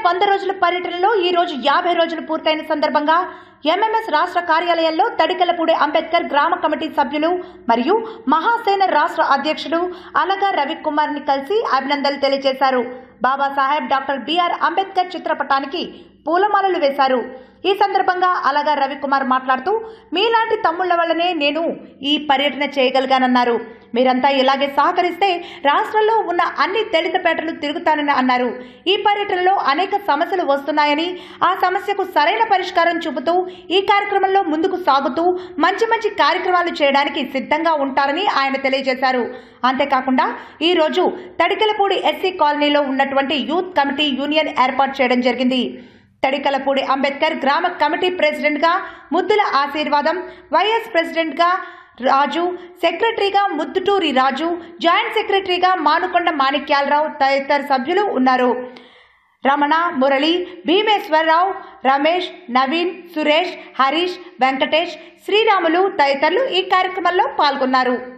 వంద రోజుల పర్యటనలో ఈ రోజు యాభై రోజులు పూర్తయిన సందర్భంగా ఎంఎంఎస్ రాష్ట్ర కార్యాలయంలో తడికలపూడి అంబేద్కర్ గ్రామ కమిటీ సభ్యులు మరియు మహాసేన రాష్ట్ర అధ్యక్షుడు అలగా రవికుమార్ ని కలిసి అభినందనలు తెలియజేశారు బాబాసాహెబ్ డాక్టర్ బిఆర్ అంబేద్కర్ చిత్రపటానికి పూలమాలలు వేశారు ఈ సందర్భంగా అలగా రవికుమార్ మాట్లాడుతూ మీలాంటి తమ్ముళ్ల వల్లనే నేను ఈ పర్యటన చేయగలిగానన్నారు మీరంతా ఇలాగే సహకరిస్తే రాష్ట్రంలో ఉన్న అన్ని దళితపేటలు తిరుగుతానని అన్నారు ఈ పర్యటనలో అనేక సమస్యలు వస్తున్నాయని ఆ సమస్యకు సరైన పరిష్కారం చూపుతూ ఈ కార్యక్రమంలో ముందుకు సాగుతూ మంచి మంచి కార్యక్రమాలు చేయడానికి సిద్ధంగా ఉంటారని ఆయన తెలియజేశారు అంతేకాకుండా ఈ రోజు తడికలపూడి ఎస్సీ కాలనీలో ఉన్నటువంటి యూత్ కమిటీ యూనియన్ ఏర్పాటు చేయడం జరిగింది తడికలపూడి అంబేద్కర్ గ్రామ కమిటీ ప్రెసిడెంట్గా ముద్దుల ఆశీర్వాదం వైఎస్ ప్రెసిడెంట్గా రాజు సెక్రటరీగా ముద్దుటూరి రాజు జాయింట్ సెక్రటరీగా మానుకొండ మాణిక్యాలరావు తదితర సభ్యులు ఉన్నారు రమణ మురళి భీమేశ్వరరావు రమేష్ నవీన్ సురేష్ హరీష్ వెంకటేష్ శ్రీరాములు తదితరులు ఈ కార్యక్రమంలో పాల్గొన్నారు